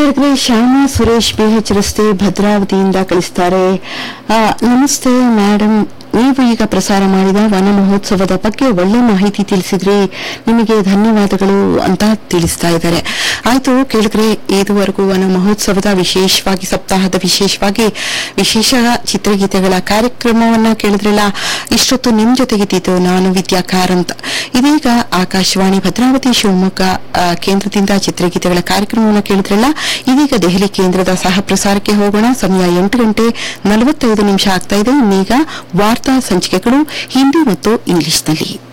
ಕೇಳಿದ್ರೆ ಶ್ಯಾಮಾ ಸುರೇಶ್ ಬಿಎಚ್ ರಸ್ತೆ ಭದ್ರಾವತಿಯಿಂದ ಕಳಿಸ್ತಾರೆ ಆ, ನಮಸ್ತೆ ಮೇಡಮ್ ನೀವು ಈಗ ಪ್ರಸಾರ ಮಾಡಿದ ವನ ಮಹೋತ್ಸವದ ಬಗ್ಗೆ ಒಳ್ಳೆ ಮಾಹಿತಿ ತಿಳಿಸಿದ್ರಿ ನಿಮಗೆ ಧನ್ಯವಾದಗಳು ಅಂತ ತಿಳಿಸ್ತಾ ಇದ್ದಾರೆ ಆಯ್ತು ಕೇಳಿದ್ರೆ ಇದುವರೆಗೂ ವನ ಮಹೋತ್ಸವದ ವಿಶೇಷವಾಗಿ ಸಪ್ತಾಹದ ವಿಶೇಷವಾಗಿ ವಿಶೇಷ ಚಿತ್ರಗೀತೆಗಳ ಕಾರ್ಯಕ್ರಮವನ್ನ ಕೇಳಿದ್ರಲ್ಲ ಇಷ್ಟೊತ್ತು ನಿಮ್ ಜೊತೆಗಿದ್ದಿದ್ದು ನಾನು ವಿದ್ಯಾ ಕಾರಂತ್ ಇದೀಗ ಆಕಾಶವಾಣಿ ಭದ್ರಾವತಿ ಶಿವಮೊಗ್ಗ ಆ, ಕೇಂದ್ರದಿಂದ ಚಿತ್ರಗೀತೆಗಳ ಕಾರ್ಯಕ್ರಮವನ್ನು ಕೇಳಿದ್ರಲ್ಲ ಇದೀಗ ದೆಹಲಿ ಕೇಂದ್ರದ ಸಹ ಪ್ರಸಾರಕ್ಕೆ ಹೋಗೋಣ ಸಮಯ ಎಂಟು ಗಂಟೆ ನಲವತ್ತೈದು ನಿಮಿಷ ಆಗ್ತಾ ಇದೆ ಇನ್ನೀಗ ವಾರ್ತಾ ಸಂಚಿಕೆಗಳು ಹಿಂದಿ ಮತ್ತು ಇಂಗ್ಲಿಷ್ನಲ್ಲಿ